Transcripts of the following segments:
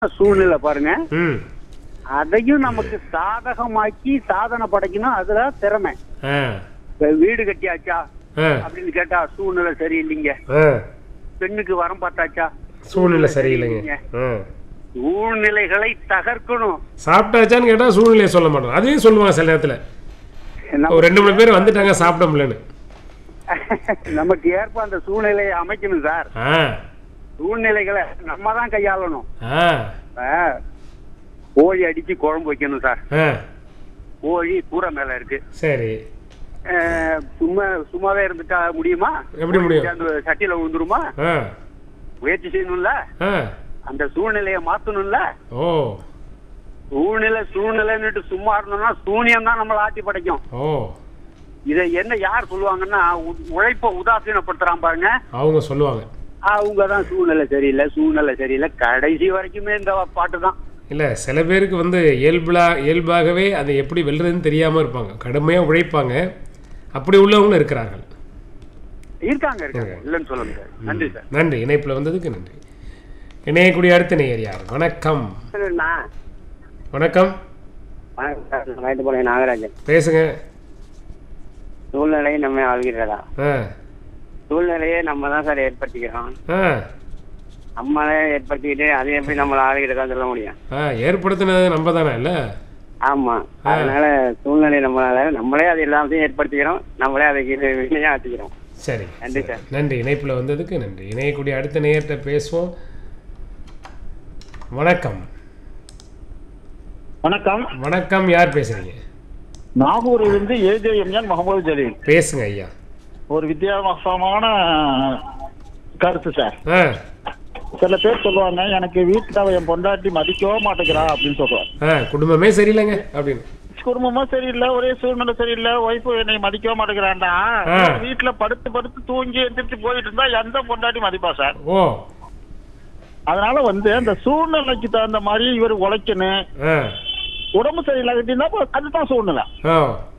சூழ்நிலை பாருங்க ம் அதையும் நமக்கு சாதகமாக்கி சாதனை படைக்கணும் அதுல திறமை ஆ இப்ப வீடு கட்டியாச்சா ஆ அப்படின்னு கேட்டா சூழ்நிலை சரியில்லைங்க ஆ பெண்ணுக்கு வரம் பார்த்தாச்சா சூழ்நிலை சரியில்லைங்க ஆ சூழ்நிலைகளை தகர்க்கணும் சாப்பிட்டாச்சான்னு கேட்டால் சூழ்நிலையை சொல்ல மாட்டோம் அதையும் சொல்லுவாங்க சில நேரத்தில் நம்ம- ஒரு ரெண்டு மூணு பேர் வந்துட்டாங்க சாப்பிட முடியலன்னு நமக்கு ஏற்ப அந்த சூழ்நிலையை அமைக்கணும் சார் ஆ சூழ்நிலைகளை நம்ம தான் கையாளணும் ஆ இப்ப கோழி அடிச்சு குழம்பு வைக்கணும் சார் ஆ கோழி கூரை மேல இருக்கு சரி அஹ், சும்மா சும்மாவே இருந்துட்டா முடியுமா எப்படி முடியும்? அந்த சட்டியில விழுந்துருமா ஆ முயற்சி செய்யணும்ல ஆ அந்த சூழ்நிலையை மாத்தணும்ல ஓ சூழ்நிலை சூழ்நிலைன்னுட்டு சும்மா இருந்தோம்னா சூனியம் தான் நம்மளை ஆட்டி படைக்கும் ஓ இதை என்ன யார் சொல்லுவாங்கன்னா உ- உழைப்பை உதாசீனப்படுத்துறான் பாருங்க அவங்க சொல்லுவாங்க அவங்க தான் சூழ்நிலை சரியில்லை சூழ்நிலை சரியில்லை கடைசி வரைக்குமே இந்த பாட்டு தான் இல்லை சில பேருக்கு வந்து இயல்புலா இயல்பாகவே அதை எப்படி வெல்றதுன்னு தெரியாமல் இருப்பாங்க கடுமையாக உழைப்பாங்க அப்படி உள்ளவங்களும் இருக்கிறார்கள் இருக்காங்க இருக்காங்க இல்லைன்னு சொல்ல முடியாது நன்றி சார் நன்றி இணைப்பில் வந்ததுக்கு நன்றி இணையக்கூடிய அடுத்த நேயர் யார் வணக்கம் வணக்கம் வயது போல நாகராஜன் பேசுங்க சூழ்நிலையை நம்ம ஆள்கிறதா ஆ சூழ்நிலையை நம்ம தான் சார் ஏற்படுத்திக்கிறோம் ஆ நம்மளே ஏற்படுத்திக்கிட்டு அதை எப்படி நம்மளை ஆளுகிறதா சொல்ல முடியும் ஆ ஏற்படுத்தினது நம்ம தானே இல்லை ஆமா அதனால சூழ்நிலை நம்மளால நம்மளே அது எல்லாத்தையும் ஏற்படுத்திக்கிறோம் நம்மளே அதுக்கு இது வினையா ஆத்திக்கிறோம் சரி நன்றி சார் நன்றி இணைப்பில் வந்ததுக்கு நன்றி இணையக்கூடிய அடுத்த நேயர்கிட்ட பேசுவோம் வணக்கம் வணக்கம் வணக்கம் யார் பேசுறீங்க நாகூரிலிருந்து ஏஜேஎம்என் முகமது ஜலீல் பேசுங்க ஐயா ஒரு வித்தியாசமான கருத்து சார் ஆ சில பேர் சொல்லுவாங்க எனக்கு வீட்டுல என் பொண்டாட்டி மதிக்கவே மாட்டேங்கிறா அப்படின்னு சொல்லுவாங்க ஆ குடும்பமே சரியில்லைங்க அப்படின்னு குடும்பமும் சரியில்லை ஒரே சூழ்நிலை சரியில்லை ஒய்ஃபு என்னை மதிக்கவே மாட்டேங்கிறான்டா ஆ. வீட்டுல படுத்து படுத்து தூங்கி எந்திரிச்சு போயிட்டு இருந்தா எந்த பொண்டாட்டி மதிப்பா சார் ஓ அதனால வந்து அந்த சூழ்நிலைக்கு தகுந்த மாதிரி இவர் உழைக்கணும் ஆ உடம்பு சரியில்லாட்டின்னா அதுதான் சூழ்நிலை ஓ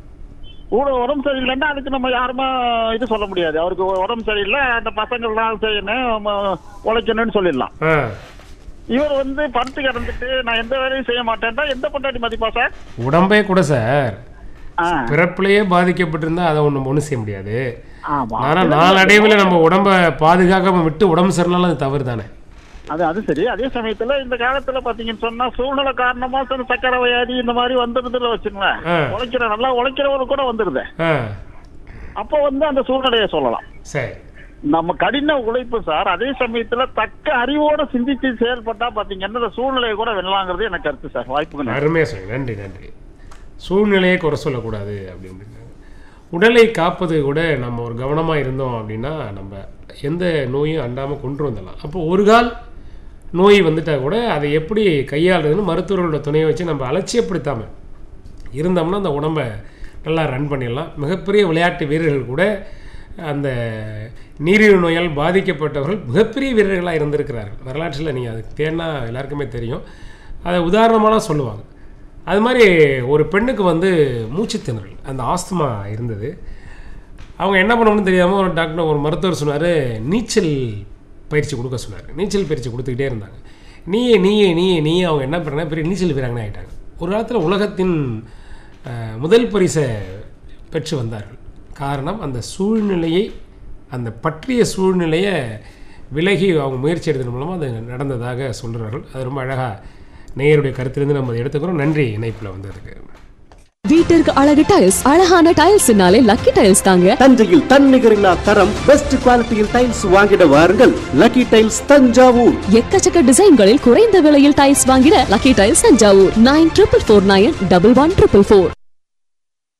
உட- உடம்பு சரியில்லைன்னா அதுக்கு நம்ம யாருமே இது சொல்ல முடியாது அவருக்கு உடம்பு சரியில்லை அந்த பசங்கள்லாம் செய்யணும் ம- உழைக்கணும்னு சொல்லிடலாம் ஆ இவர் வந்து படுத்து கிடந்துட்டு நான் எந்த வேலையும் செய்ய மாட்டேன்டா எந்த பொண்டாட்டி மதிப்பா சார் உடம்பே கூட சார் ஆ, பிறப்பிலேயே பாதிக்கப்பட்டிருந்தா அதை ஒன்று ஒன்றும் செய்ய முடியாது ஆமா ஆனால் நாளடைவில் நம்ம உடம்ப பாதுகாக்காம விட்டு உடம்பு சரியில்லைனாலும் அது தவறு தானே அது அது சரி அதே சமயத்துல இந்த காலத்துல பாத்தீங்கன்னு சொன்னா சூழ்நிலை காரணமா சில சக்கரை வியாதி இந்த மாதிரி வந்துருதுல வச்சுங்களேன் ஆ. உழைக்கிற நல்லா உழைக்கிறவரு கூட வந்துருது ஆ அப்போ வந்து அந்த சூழ்நிலையை சொல்லலாம் சரி நம்ம கடின உழைப்பு சார் அதே சமயத்துல தக்க அறிவோட சிந்திச்சு செயல்பட்டா பாத்தீங்கன்னா இந்த சூழ்நிலையை கூட வெல்லலாங்கிறது எனக்கு கருத்து சார் வாய்ப்புக்கு நன்றி. அருமையாக சொல்லுங்க நன்றி நன்றி சூழ்நிலையை குறை சொல்லக்கூடாது அப்படின்னு உடலை காப்பது கூட நம்ம ஒரு கவனமாக இருந்தோம் அப்படின்னா நம்ம எந்த நோயும் அண்டாமல் கொண்டு வந்துடலாம் அப்போ ஒரு கால் நோய் வந்துட்டா கூட அதை எப்படி கையாளுறதுன்னு மருத்துவர்களோட துணையை வச்சு நம்ம அலட்சியப்படுத்தாமல் இருந்தோம்னா அந்த உடம்பை நல்லா ரன் பண்ணிடலாம் மிகப்பெரிய விளையாட்டு வீரர்கள் கூட அந்த நீரிழிவு நோயால் பாதிக்கப்பட்டவர்கள் மிகப்பெரிய வீரர்களாக இருந்திருக்கிறார்கள் வரலாற்றில் நீங்கள் அதுக்கு தேடினா எல்லாருக்குமே தெரியும் அதை உதாரணமாக சொல்லுவாங்க அது மாதிரி ஒரு பெண்ணுக்கு வந்து மூச்சு திணறல் அந்த ஆஸ்துமா இருந்தது அவங்க என்ன பண்ணணும்னு தெரியாமல் ஒரு டாக்டர் ஒரு மருத்துவர் சொன்னார் நீச்சல் பயிற்சி கொடுக்க சொன்னார் நீச்சல் பயிற்சி கொடுத்துக்கிட்டே இருந்தாங்க நீயே நீயே நீயே நீயே அவங்க என்ன பண்ணுறாங்க பெரிய நீச்சல் வீராங்கன்னு ஆகிட்டாங்க ஒரு காலத்தில் உலகத்தின் அஹ், முதல் பரிசை பெற்று வந்தார்கள் காரணம் அந்த சூழ்நிலையை அந்த பற்றிய சூழ்நிலையை விலகி அவங்க முயற்சி எடுத்தது மூலமாக அது நடந்ததாக சொல்கிறார்கள் அது ரொம்ப அழகாக நேயருடைய கருத்திலிருந்து நம்ம அதை எடுத்துக்கிறோம் நன்றி இணைப்பில் வந்ததுக்கு வீட்டிற்கு அழகு டைல்ஸ் அழகான டைல்ஸ்னாலே லக்கி டைல்ஸ் தாங்க தஞ்சையில் தன்னிகரில்லா தரம் பெஸ்ட் குவாலிட்டியில் டைல்ஸ் வாங்கிட வாருங்கள் லக்கி டைல்ஸ் தஞ்சாவூர் எக்கச்சக்க டிசைன்களில் குறைந்த விலையில் டைல்ஸ் வாங்கிட lucky tiles Thanjavur nine triple four nine double one triple four